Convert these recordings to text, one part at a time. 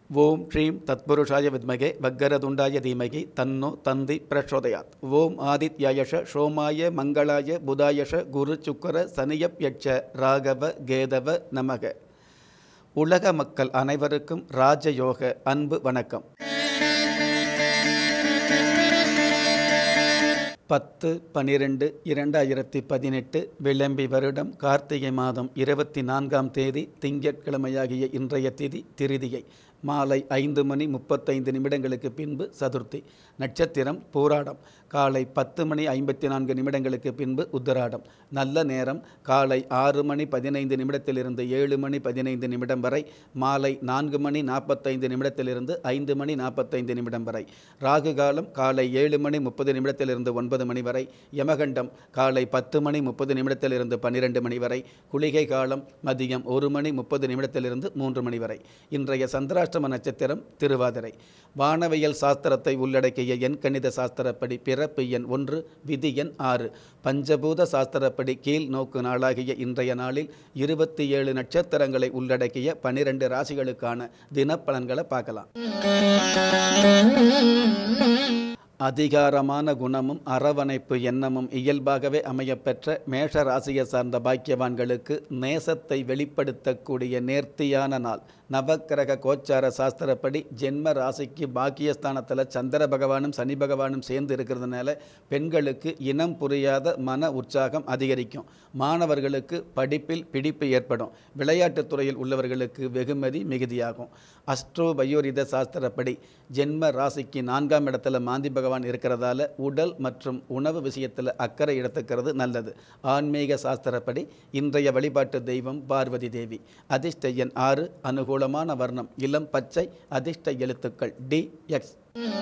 ஓம் ஸ்ரீம் தத்புருஷாய வித்மகே வக்கரதுண்டாய தீமகி தன்னோ தந்தி பிரச்சோதயாத் ஓம் ஆதித்யாயஷ சோமாய மங்களாய புதாயஷ குரு சுக்கர சனியப்யட்ச ராகவ கேதவ நமக உலக மக்கள் அனைவருக்கும் ராஜயோக அன்பு வணக்கம் பத்து பனிரெண்டு இரண்டாயிரத்தி பதினெட்டு விளம்பி வருடம் கார்த்திகை மாதம் இருபத்தி நான்காம் தேதி திங்கட்கிழமையாகிய இன்றைய திதி திருதியை மாலை ஐந்து மணி முப்பத்தைந்து நிமிடங்களுக்கு பின்பு சதுர்த்தி நட்சத்திரம் பூராடம் காலை பத்து மணி ஐம்பத்தி நான்கு நிமிடங்களுக்கு பின்பு உத்தராடம் நல்ல நேரம் காலை ஆறு மணி பதினைந்து நிமிடத்திலிருந்து ஏழு மணி பதினைந்து நிமிடம் வரை மாலை நான்கு மணி நாற்பத்தைந்து நிமிடத்திலிருந்து ஐந்து மணி நாற்பத்தைந்து நிமிடம் வரை ராகு காலம் காலை ஏழு மணி முப்பது நிமிடத்திலிருந்து ஒன்பது மணி வரை யமகண்டம் காலை பத்து மணி முப்பது நிமிடத்திலிருந்து பன்னிரெண்டு மணி வரை குளிகை காலம் மதியம் ஒரு மணி முப்பது நிமிடத்திலிருந்து மூன்று மணி வரை இன்றைய சந்திராஷ்டம நட்சத்திரம் திருவாதிரை வானவியல் சாஸ்திரத்தை உள்ளடக்கிய எண் கணித சாஸ்திரப்படி பிறப்பு எண் ஒன்று விதி எண் ஆறு பஞ்சபூத சாஸ்திரப்படி கீழ் நோக்கு நாளாகிய இன்றைய நாளில் இருபத்தி ஏழு நட்சத்திரங்களை உள்ளடக்கிய பனிரெண்டு ராசிகளுக்கான தினப்பலன்களை பார்க்கலாம் அதிகாரமான குணமும் அரவணைப்பு எண்ணமும் இயல்பாகவே அமையப்பெற்ற மேஷ ராசியை சார்ந்த பாக்கியவான்களுக்கு நேசத்தை வெளிப்படுத்தக்கூடிய நேர்த்தியான நாள் நவக்கிரக கோச்சார சாஸ்திரப்படி ஜென்ம ராசிக்கு பாக்கியஸ்தானத்தில் சந்திர பகவானும் சனி பகவானும் சேர்ந்து இருக்கிறதுனால பெண்களுக்கு இனம் புரியாத மன உற்சாகம் அதிகரிக்கும் மாணவர்களுக்கு படிப்பில் பிடிப்பு ஏற்படும் விளையாட்டுத் துறையில் உள்ளவர்களுக்கு வெகுமதி மிகுதியாகும் அஸ்ட்ரோ பயோரித சாஸ்திரப்படி ஜென்ம ராசிக்கு நான்காம் இடத்துல மாந்தி பகவான் இருக்கிறதால உடல் மற்றும் உணவு விஷயத்தில் அக்கறை எடுத்துக்கிறது நல்லது ஆன்மீக சாஸ்திரப்படி இன்றைய வழிபாட்டு தெய்வம் பார்வதி தேவி அதிர்ஷ்ட எண் ஆறு அனுகூலமான வர்ணம் இளம் பச்சை அதிர்ஷ்ட எழுத்துக்கள் டி எக்ஸ்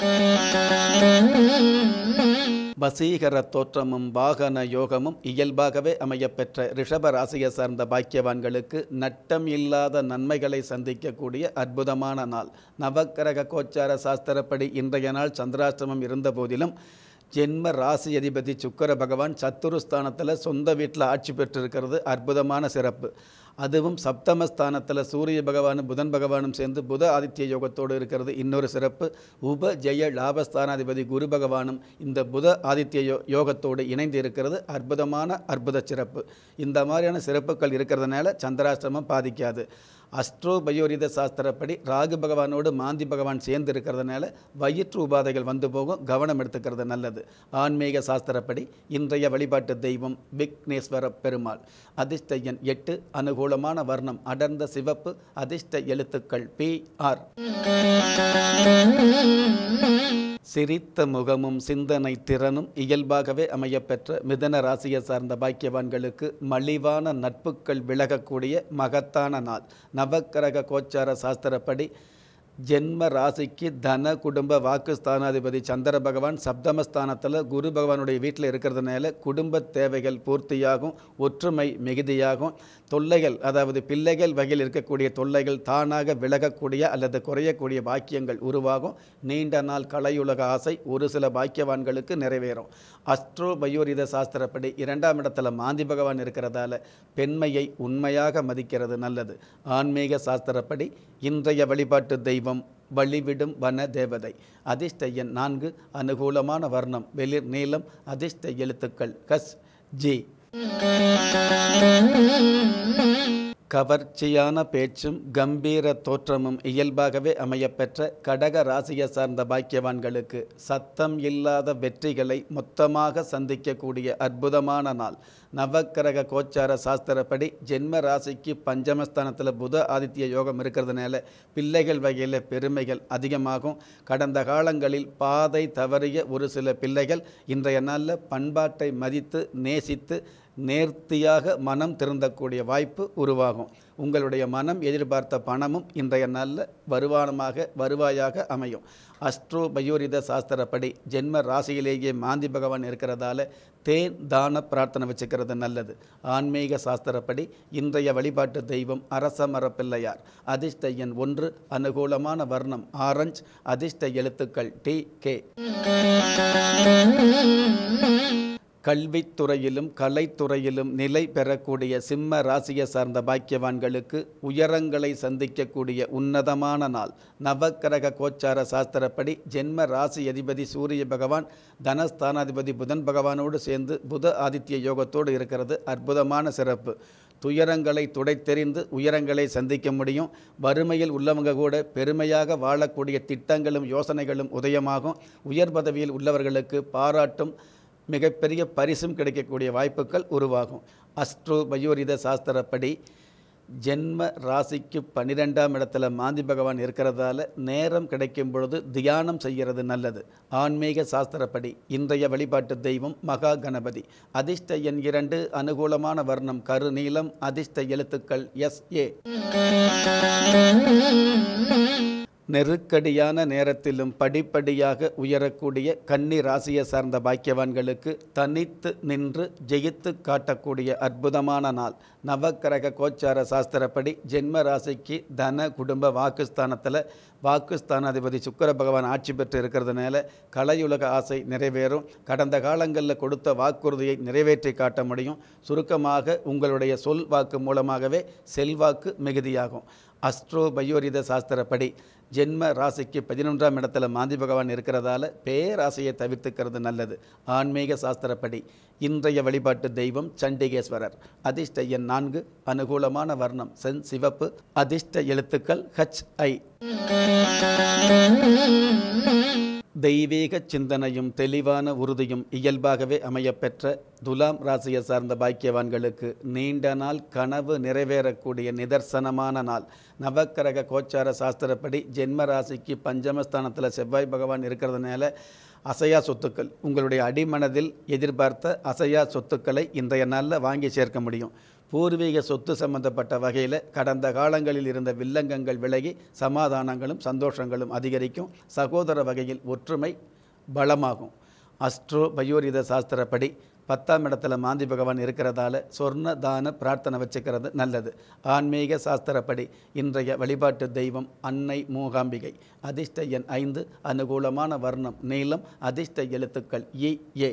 வசீகர தோற்றமும் வாகன யோகமும் இயல்பாகவே அமையப்பெற்ற ரிஷப ராசியை சார்ந்த பாக்கியவான்களுக்கு நட்டம் இல்லாத நன்மைகளை சந்திக்கக்கூடிய அற்புதமான நாள் நவக்கிரக கோச்சார சாஸ்திரப்படி இன்றைய நாள் சந்திராஷ்டிரமம் இருந்த போதிலும் ஜென்ம ராசி அதிபதி சுக்கர பகவான் சத்துருஸ்தானத்தில் சொந்த வீட்டில் ஆட்சி பெற்றிருக்கிறது அற்புதமான சிறப்பு அதுவும் சப்தமஸ்தானத்தில் சூரிய பகவானும் புதன் பகவானும் சேர்ந்து புத ஆதித்ய யோகத்தோடு இருக்கிறது இன்னொரு சிறப்பு உப ஜெய லாபஸ்தானாதிபதி குரு பகவானும் இந்த புத ஆதித்ய யோ யோகத்தோடு இணைந்து இருக்கிறது அற்புதமான அற்புத சிறப்பு இந்த மாதிரியான சிறப்புகள் இருக்கிறதுனால சந்திராஷ்டிரமம் பாதிக்காது அஸ்ட்ரோ பயோரித சாஸ்திரப்படி ராகு பகவானோடு மாந்தி பகவான் சேர்ந்து இருக்கிறதுனால வயிற்று உபாதைகள் வந்து போகும் கவனம் எடுத்துக்கிறது நல்லது ஆன்மீக சாஸ்திரப்படி இன்றைய வழிபாட்டு தெய்வம் விக்னேஸ்வர பெருமாள் அதிர்ஷ்ட எண் எட்டு அனுகூலமான வர்ணம் அடர்ந்த சிவப்பு அதிர்ஷ்ட எழுத்துக்கள் பி ஆர் சிரித்த முகமும் சிந்தனை திறனும் இயல்பாகவே அமையப்பெற்ற மிதன ராசியை சார்ந்த பாக்கியவான்களுக்கு மலிவான நட்புகள் விலகக்கூடிய மகத்தான நாள் நவக்கிரக கோச்சார சாஸ்திரப்படி ஜென்ம ராசிக்கு தன குடும்ப வாக்குஸ்தானாதிபதி சந்திர பகவான் சப்தமஸ்தானத்தில் குரு பகவானுடைய வீட்டில் இருக்கிறதுனால குடும்ப தேவைகள் பூர்த்தியாகும் ஒற்றுமை மிகுதியாகும் தொல்லைகள் அதாவது பிள்ளைகள் வகையில் இருக்கக்கூடிய தொல்லைகள் தானாக விலகக்கூடிய அல்லது குறையக்கூடிய பாக்கியங்கள் உருவாகும் நீண்ட நாள் கலையுலக ஆசை ஒரு சில பாக்கியவான்களுக்கு நிறைவேறும் அஸ்ட்ரோ பயோரித சாஸ்திரப்படி இரண்டாம் இடத்துல மாந்தி பகவான் இருக்கிறதால பெண்மையை உண்மையாக மதிக்கிறது நல்லது ஆன்மீக சாஸ்திரப்படி இன்றைய வழிபாட்டு தெய்வம் வழிவிடும் வன தேவதை அதிர்ஷ்ட எண் நான்கு அனுகூலமான வர்ணம் வெளிர் நீளம் அதிர்ஷ்ட எழுத்துக்கள் கஸ் ஜி கவர்ச்சியான பேச்சும் கம்பீர தோற்றமும் இயல்பாகவே அமையப்பெற்ற கடக ராசியை சார்ந்த பாக்கியவான்களுக்கு சத்தம் இல்லாத வெற்றிகளை மொத்தமாக சந்திக்கக்கூடிய அற்புதமான நாள் நவக்கிரக கோச்சார சாஸ்திரப்படி ஜென்ம ராசிக்கு பஞ்சமஸ்தானத்தில் புத ஆதித்ய யோகம் இருக்கிறதுனால பிள்ளைகள் வகையில் பெருமைகள் அதிகமாகும் கடந்த காலங்களில் பாதை தவறிய ஒரு சில பிள்ளைகள் இன்றைய நாளில் பண்பாட்டை மதித்து நேசித்து நேர்த்தியாக மனம் திருந்தக்கூடிய வாய்ப்பு உருவாகும் உங்களுடைய மனம் எதிர்பார்த்த பணமும் இன்றைய நாளில் வருமானமாக வருவாயாக அமையும் அஸ்ட்ரோ பயோரித சாஸ்திரப்படி ஜென்ம ராசியிலேயே மாந்தி பகவான் இருக்கிறதால தேன் தான பிரார்த்தனை வச்சுக்கிறது நல்லது ஆன்மீக சாஸ்திரப்படி இன்றைய வழிபாட்டு தெய்வம் அரச மரப்பிள்ளையார் அதிர்ஷ்ட எண் ஒன்று அனுகூலமான வர்ணம் ஆரஞ்ச் அதிர்ஷ்ட எழுத்துக்கள் டி கே கல்வித்துறையிலும் கலைத்துறையிலும் நிலை பெறக்கூடிய சிம்ம ராசியை சார்ந்த பாக்கியவான்களுக்கு உயரங்களை சந்திக்கக்கூடிய உன்னதமான நாள் நவக்கிரக கோச்சார சாஸ்திரப்படி ஜென்ம ராசி அதிபதி சூரிய பகவான் தனஸ்தானாதிபதி புதன் பகவானோடு சேர்ந்து புத ஆதித்ய யோகத்தோடு இருக்கிறது அற்புதமான சிறப்பு துயரங்களை துடைத்தெறிந்து உயரங்களை சந்திக்க முடியும் வறுமையில் உள்ளவங்க கூட பெருமையாக வாழக்கூடிய திட்டங்களும் யோசனைகளும் உதயமாகும் உயர் பதவியில் உள்ளவர்களுக்கு பாராட்டும் மிகப்பெரிய பரிசும் கிடைக்கக்கூடிய வாய்ப்புகள் உருவாகும் அஸ்ட்ரோ பயோரித சாஸ்திரப்படி ஜென்ம ராசிக்கு பன்னிரெண்டாம் இடத்துல மாந்தி பகவான் இருக்கிறதால நேரம் கிடைக்கும் பொழுது தியானம் செய்கிறது நல்லது ஆன்மீக சாஸ்திரப்படி இன்றைய வழிபாட்டு தெய்வம் மகா கணபதி அதிர்ஷ்ட எண் இரண்டு அனுகூலமான வர்ணம் கருநீலம் அதிர்ஷ்ட எழுத்துக்கள் எஸ் ஏ நெருக்கடியான நேரத்திலும் படிப்படியாக உயரக்கூடிய கன்னி ராசியை சார்ந்த பாக்கியவான்களுக்கு தனித்து நின்று ஜெயித்து காட்டக்கூடிய அற்புதமான நாள் நவக்கிரக கோச்சார சாஸ்திரப்படி ஜென்ம ராசிக்கு தன குடும்ப வாக்குஸ்தானத்தில் வாக்குஸ்தானாதிபதி சுக்கர பகவான் ஆட்சி பெற்று இருக்கிறதுனால கலையுலக ஆசை நிறைவேறும் கடந்த காலங்களில் கொடுத்த வாக்குறுதியை நிறைவேற்றி காட்ட முடியும் சுருக்கமாக உங்களுடைய சொல் வாக்கு மூலமாகவே செல்வாக்கு மிகுதியாகும் அஸ்ட்ரோ பயோரித சாஸ்திரப்படி ஜென்ம ராசிக்கு பதினொன்றாம் இடத்துல மாந்தி பகவான் இருக்கிறதால பேராசையை தவிர்த்துக்கிறது நல்லது ஆன்மீக சாஸ்திரப்படி இன்றைய வழிபாட்டு தெய்வம் சண்டிகேஸ்வரர் அதிர்ஷ்ட எண் நான்கு அனுகூலமான வர்ணம் சென் சிவப்பு அதிர்ஷ்ட எழுத்துக்கள் ஹச் ஐ தெய்வீக சிந்தனையும் தெளிவான உறுதியும் இயல்பாகவே அமையப்பெற்ற துலாம் ராசியை சார்ந்த பாக்கியவான்களுக்கு நீண்ட நாள் கனவு நிறைவேறக்கூடிய நிதர்சனமான நாள் நவக்கிரக கோச்சார சாஸ்திரப்படி ஜென்ம ராசிக்கு பஞ்சமஸ்தானத்தில் செவ்வாய் பகவான் இருக்கிறதுனால அசையா சொத்துக்கள் உங்களுடைய அடிமனதில் எதிர்பார்த்த அசையா சொத்துக்களை இன்றைய நாளில் வாங்கி சேர்க்க முடியும் பூர்வீக சொத்து சம்பந்தப்பட்ட வகையில் கடந்த காலங்களில் இருந்த வில்லங்கங்கள் விலகி சமாதானங்களும் சந்தோஷங்களும் அதிகரிக்கும் சகோதர வகையில் ஒற்றுமை பலமாகும் அஸ்ட்ரோ பயோரித சாஸ்திரப்படி பத்தாம் இடத்துல மாந்தி பகவான் இருக்கிறதால சொர்ண தான பிரார்த்தனை வச்சுக்கிறது நல்லது ஆன்மீக சாஸ்திரப்படி இன்றைய வழிபாட்டு தெய்வம் அன்னை மூகாம்பிகை அதிர்ஷ்ட எண் ஐந்து அனுகூலமான வர்ணம் நீளம் அதிர்ஷ்ட எழுத்துக்கள் இ ஏ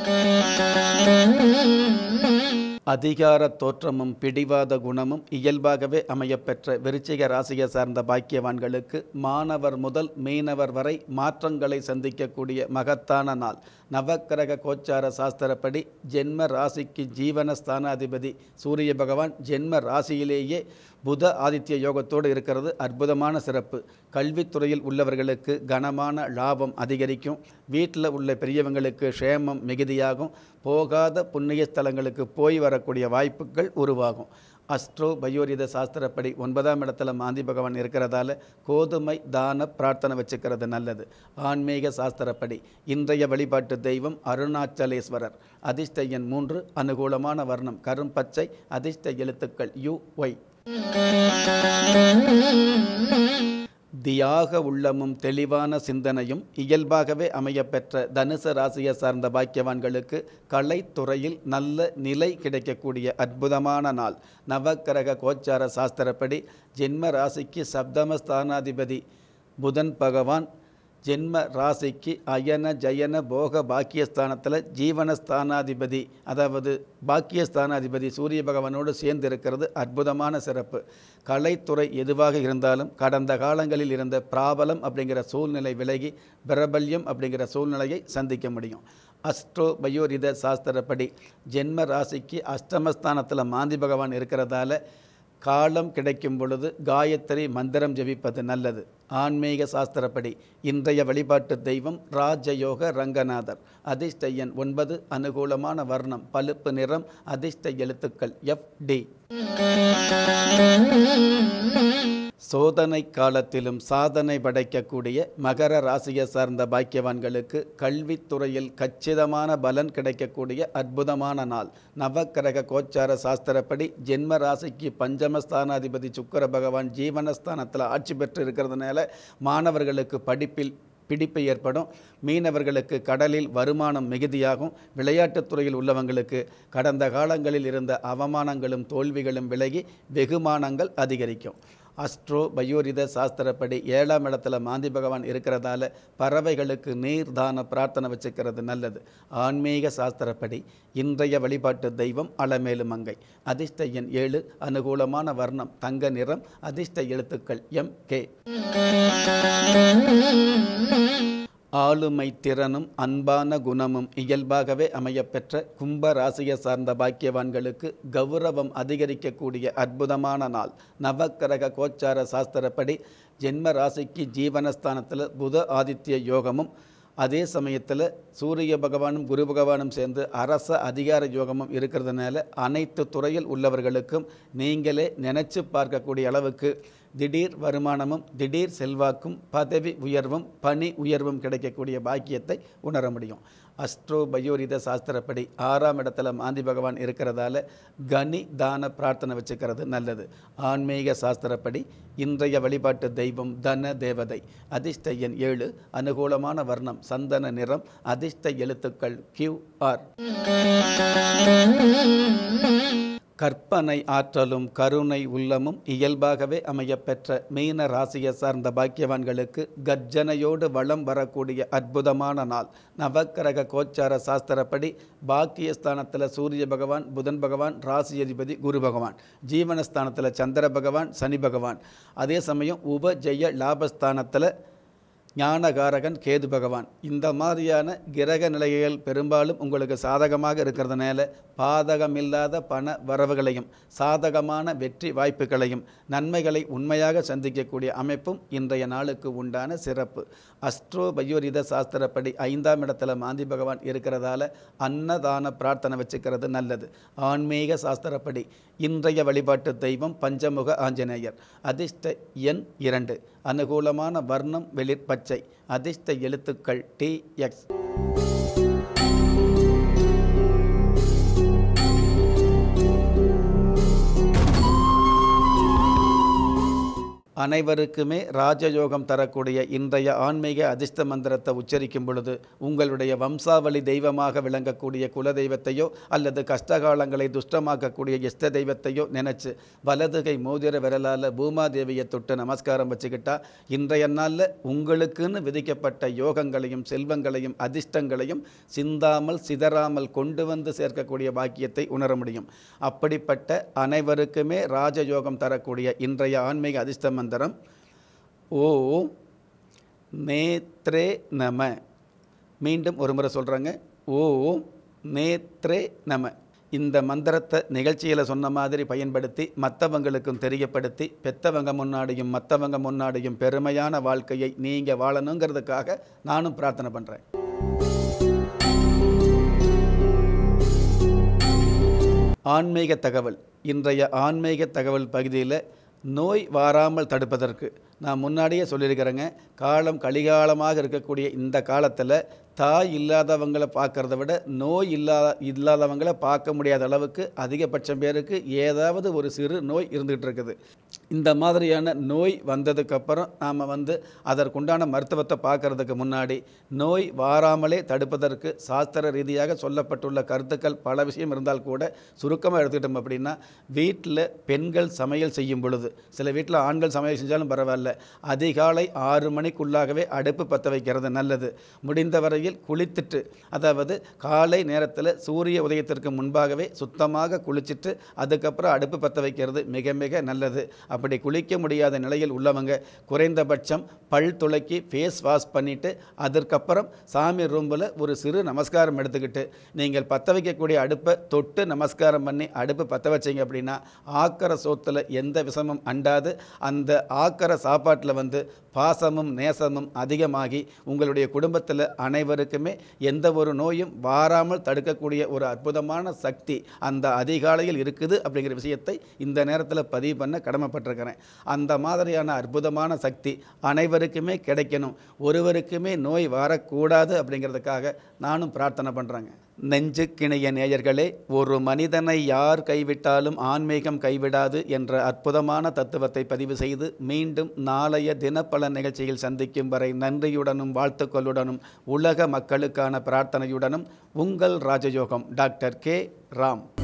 அதிகார தோற்றமும் பிடிவாத குணமும் இயல்பாகவே அமையப்பெற்ற விருச்சிக ராசியை சார்ந்த பாக்கியவான்களுக்கு மாணவர் முதல் மீனவர் வரை மாற்றங்களை சந்திக்கக்கூடிய மகத்தான நாள் நவக்கிரக கோச்சார சாஸ்திரப்படி ஜென்ம ராசிக்கு ஜீவன ஸ்தானாதிபதி சூரிய பகவான் ஜென்ம ராசியிலேயே புத ஆதித்ய யோகத்தோடு இருக்கிறது அற்புதமான சிறப்பு கல்வித்துறையில் உள்ளவர்களுக்கு கனமான லாபம் அதிகரிக்கும் வீட்டில் உள்ள பெரியவங்களுக்கு க்ஷேமம் மிகுதியாகும் போகாத புண்ணிய ஸ்தலங்களுக்கு போய் வரக்கூடிய வாய்ப்புகள் உருவாகும் அஸ்ட்ரோ பயோரித சாஸ்திரப்படி ஒன்பதாம் இடத்துல மாந்தி பகவான் இருக்கிறதால கோதுமை தான பிரார்த்தனை வச்சுக்கிறது நல்லது ஆன்மீக சாஸ்திரப்படி இன்றைய வழிபாட்டு தெய்வம் அருணாச்சலேஸ்வரர் அதிர்ஷ்ட எண் மூன்று அனுகூலமான வர்ணம் கரும்பச்சை அதிர்ஷ்ட எழுத்துக்கள் யு ஒய் தியாக உள்ளமும் தெளிவான சிந்தனையும் இயல்பாகவே அமையப்பெற்ற தனுசு ராசியை சார்ந்த பாக்கியவான்களுக்கு கலைத்துறையில் நல்ல நிலை கிடைக்கக்கூடிய அற்புதமான நாள் நவக்கிரக கோச்சார சாஸ்திரப்படி ஜென்ம ராசிக்கு சப்தம ஸ்தானாதிபதி புதன் பகவான் ஜென்ம ராசிக்கு அயன ஜயன போக பாக்கியஸ்தானத்தில் ஜீவனஸ்தானாதிபதி அதாவது பாக்கியஸ்தானாதிபதி சூரிய பகவானோடு சேர்ந்து இருக்கிறது அற்புதமான சிறப்பு கலைத்துறை எதுவாக இருந்தாலும் கடந்த காலங்களில் இருந்த பிராபலம் அப்படிங்கிற சூழ்நிலை விலகி பிரபல்யம் அப்படிங்கிற சூழ்நிலையை சந்திக்க முடியும் அஸ்ட்ரோ பயோரித சாஸ்திரப்படி ஜென்ம ராசிக்கு அஷ்டமஸ்தானத்தில் மாந்தி பகவான் இருக்கிறதால காலம் கிடைக்கும் பொழுது காயத்ரி மந்திரம் ஜெபிப்பது நல்லது ஆன்மீக சாஸ்திரப்படி இன்றைய வழிபாட்டு தெய்வம் ராஜயோக ரங்கநாதர் அதிர்ஷ்ட எண் ஒன்பது அனுகூலமான வர்ணம் பழுப்பு நிறம் அதிர்ஷ்ட எழுத்துக்கள் எஃப் டி சோதனை காலத்திலும் சாதனை படைக்கக்கூடிய மகர ராசியை சார்ந்த பாக்கியவான்களுக்கு கல்வித்துறையில் கச்சிதமான பலன் கிடைக்கக்கூடிய அற்புதமான நாள் நவக்கிரக கோச்சார சாஸ்திரப்படி ஜென்ம ராசிக்கு பஞ்சமஸ்தானாதிபதி சுக்கர பகவான் ஜீவனஸ்தானத்தில் ஆட்சி பெற்று இருக்கிறதுனால மாணவர்களுக்கு படிப்பில் பிடிப்பு ஏற்படும் மீனவர்களுக்கு கடலில் வருமானம் மிகுதியாகும் விளையாட்டுத் துறையில் உள்ளவங்களுக்கு கடந்த காலங்களில் இருந்த அவமானங்களும் தோல்விகளும் விலகி வெகுமானங்கள் அதிகரிக்கும் அஸ்ட்ரோ பயோரித சாஸ்திரப்படி ஏழாம் இடத்துல மாந்தி பகவான் இருக்கிறதால பறவைகளுக்கு நீர் தான பிரார்த்தனை வச்சுக்கிறது நல்லது ஆன்மீக சாஸ்திரப்படி இன்றைய வழிபாட்டு தெய்வம் அலமேலு மங்கை அதிர்ஷ்ட எண் ஏழு அனுகூலமான வர்ணம் தங்க நிறம் அதிர்ஷ்ட எழுத்துக்கள் எம் கே ஆளுமை திறனும் அன்பான குணமும் இயல்பாகவே அமையப்பெற்ற கும்ப ராசியை சார்ந்த பாக்கியவான்களுக்கு கௌரவம் அதிகரிக்கக்கூடிய அற்புதமான நாள் நவக்கிரக கோச்சார சாஸ்திரப்படி ஜென்ம ராசிக்கு ஜீவனஸ்தானத்தில் புத ஆதித்ய யோகமும் அதே சமயத்தில் சூரிய பகவானும் குரு பகவானும் சேர்ந்து அரச அதிகார யோகமும் இருக்கிறதுனால அனைத்து துறையில் உள்ளவர்களுக்கும் நீங்களே நினைச்சு பார்க்கக்கூடிய அளவுக்கு திடீர் வருமானமும் திடீர் செல்வாக்கும் பதவி உயர்வும் பணி உயர்வும் கிடைக்கக்கூடிய பாக்கியத்தை உணர முடியும் அஸ்ட்ரோ பயோரித சாஸ்திரப்படி ஆறாம் இடத்துல மாந்தி பகவான் இருக்கிறதால கனி தான பிரார்த்தனை வச்சுக்கிறது நல்லது ஆன்மீக சாஸ்திரப்படி இன்றைய வழிபாட்டு தெய்வம் தன தேவதை அதிர்ஷ்ட எண் ஏழு அனுகூலமான வர்ணம் சந்தன நிறம் அதிர்ஷ்ட எழுத்துக்கள் கியூ ஆர் கற்பனை ஆற்றலும் கருணை உள்ளமும் இயல்பாகவே அமையப்பெற்ற மீன ராசியை சார்ந்த பாக்கியவான்களுக்கு கர்ஜனையோடு வளம் வரக்கூடிய அற்புதமான நாள் நவக்கிரக கோச்சார சாஸ்திரப்படி பாக்கியஸ்தானத்தில் சூரிய பகவான் புதன் பகவான் ராசி அதிபதி குரு பகவான் ஜீவனஸ்தானத்தில் சந்திர பகவான் சனி பகவான் அதே சமயம் உப ஜெய லாபஸ்தானத்தில் ஞானகாரகன் கேது பகவான் இந்த மாதிரியான கிரக நிலைகள் பெரும்பாலும் உங்களுக்கு சாதகமாக இருக்கிறதுனால பாதகமில்லாத பண வரவுகளையும் சாதகமான வெற்றி வாய்ப்புகளையும் நன்மைகளை உண்மையாக சந்திக்கக்கூடிய அமைப்பும் இன்றைய நாளுக்கு உண்டான சிறப்பு அஸ்ட்ரோ பயோரித சாஸ்திரப்படி ஐந்தாம் இடத்துல மாந்தி பகவான் இருக்கிறதால அன்னதான பிரார்த்தனை வச்சுக்கிறது நல்லது ஆன்மீக சாஸ்திரப்படி இன்றைய வழிபாட்டு தெய்வம் பஞ்சமுக ஆஞ்சநேயர் அதிர்ஷ்ட எண் இரண்டு அனுகூலமான வர்ணம் வெளிர் பச்சை அதிர்ஷ்ட எழுத்துக்கள் டி எக்ஸ் அனைவருக்குமே ராஜயோகம் தரக்கூடிய இன்றைய ஆன்மீக அதிர்ஷ்ட மந்திரத்தை உச்சரிக்கும் பொழுது உங்களுடைய வம்சாவளி தெய்வமாக விளங்கக்கூடிய குல தெய்வத்தையோ அல்லது கஷ்டகாலங்களை துஷ்டமாக்கக்கூடிய இஷ்ட தெய்வத்தையோ நினைச்சு வலதுகை மோதிர விரலால் பூமாதேவியை தொட்டு நமஸ்காரம் வச்சுக்கிட்டா இன்றைய நாளில் உங்களுக்குன்னு விதிக்கப்பட்ட யோகங்களையும் செல்வங்களையும் அதிர்ஷ்டங்களையும் சிந்தாமல் சிதறாமல் கொண்டு வந்து சேர்க்கக்கூடிய பாக்கியத்தை உணர முடியும் அப்படிப்பட்ட அனைவருக்குமே ராஜயோகம் தரக்கூடிய இன்றைய ஆன்மீக அதிர்ஷ்ட மந்திரம் ஓ நேத்ரே நம மீண்டும் ஒரு முறை சொல்கிறாங்க ஓ நேத்ரே நம இந்த மந்திரத்தை நிகழ்ச்சியில் சொன்ன மாதிரி பயன்படுத்தி மற்றவங்களுக்கும் தெரியப்படுத்தி பெத்தவங்க முன்னாடியும் மற்றவங்க முன்னாடியும் பெருமையான வாழ்க்கையை நீங்கள் வாழணுங்கிறதுக்காக நானும் பிரார்த்தனை பண்ணுறேன் ஆன்மீக தகவல் இன்றைய ஆன்மீக தகவல் பகுதியில் நோய் வாராமல் தடுப்பதற்கு நான் முன்னாடியே சொல்லியிருக்கிறேங்க காலம் கலிகாலமாக இருக்கக்கூடிய இந்த காலத்தில் தாய் இல்லாதவங்களை பார்க்கறத விட நோய் இல்லாத இல்லாதவங்களை பார்க்க முடியாத அளவுக்கு அதிகபட்சம் பேருக்கு ஏதாவது ஒரு சிறு நோய் இருந்துகிட்டு இருக்குது இந்த மாதிரியான நோய் வந்ததுக்கப்புறம் நாம் வந்து அதற்குண்டான மருத்துவத்தை பார்க்கறதுக்கு முன்னாடி நோய் வாராமலே தடுப்பதற்கு சாஸ்திர ரீதியாக சொல்லப்பட்டுள்ள கருத்துக்கள் பல விஷயம் இருந்தால் கூட சுருக்கமாக எடுத்துக்கிட்டோம் அப்படின்னா வீட்டில் பெண்கள் சமையல் செய்யும் பொழுது சில வீட்டில் ஆண்கள் சமையல் செஞ்சாலும் பரவாயில்ல அதிகாலை ஆறு மணிக்குள்ளாகவே அடுப்பு பற்ற வைக்கிறது நல்லது முடிந்த வரையில் குளித்துட்டு அதாவது காலை நேரத்தில் சூரிய உதயத்திற்கு முன்பாகவே சுத்தமாக குளிச்சுட்டு அதுக்கப்புறம் அடுப்பு பற்ற வைக்கிறது மிக மிக நல்லது அப்படி குளிக்க முடியாத நிலையில் உள்ளவங்க குறைந்தபட்சம் பல் துளக்கி ஃபேஸ் வாஷ் பண்ணிவிட்டு அதற்கப்புறம் சாமி ரூமில் ஒரு சிறு நமஸ்காரம் எடுத்துக்கிட்டு நீங்கள் பற்ற வைக்கக்கூடிய அடுப்பை தொட்டு நமஸ்காரம் பண்ணி அடுப்பு பற்ற வச்சீங்க அப்படின்னா ஆக்கர சோத்தில் எந்த விஷமும் அண்டாது அந்த ஆக்கர சாப்பாட்டில் வந்து பாசமும் நேசமும் அதிகமாகி உங்களுடைய குடும்பத்தில் அனைவருக்குமே எந்த ஒரு நோயும் வாராமல் தடுக்கக்கூடிய ஒரு அற்புதமான சக்தி அந்த அதிகாலையில் இருக்குது அப்படிங்கிற விஷயத்தை இந்த நேரத்தில் பதிவு பண்ண கடமைப்பட்டிருக்கிறேன் அந்த மாதிரியான அற்புதமான சக்தி அனைவருக்குமே கிடைக்கணும் ஒருவருக்குமே நோய் வரக்கூடாது அப்படிங்கிறதுக்காக நானும் பிரார்த்தனை பண்ணுறேங்க நெஞ்சுக்கிணைய நேயர்களே ஒரு மனிதனை யார் கைவிட்டாலும் ஆன்மீகம் கைவிடாது என்ற அற்புதமான தத்துவத்தை பதிவு செய்து மீண்டும் நாளைய தினப்பல நிகழ்ச்சியில் சந்திக்கும் வரை நன்றியுடனும் வாழ்த்துக்களுடனும் உலக மக்களுக்கான பிரார்த்தனையுடனும் உங்கள் ராஜயோகம் டாக்டர் கே ராம்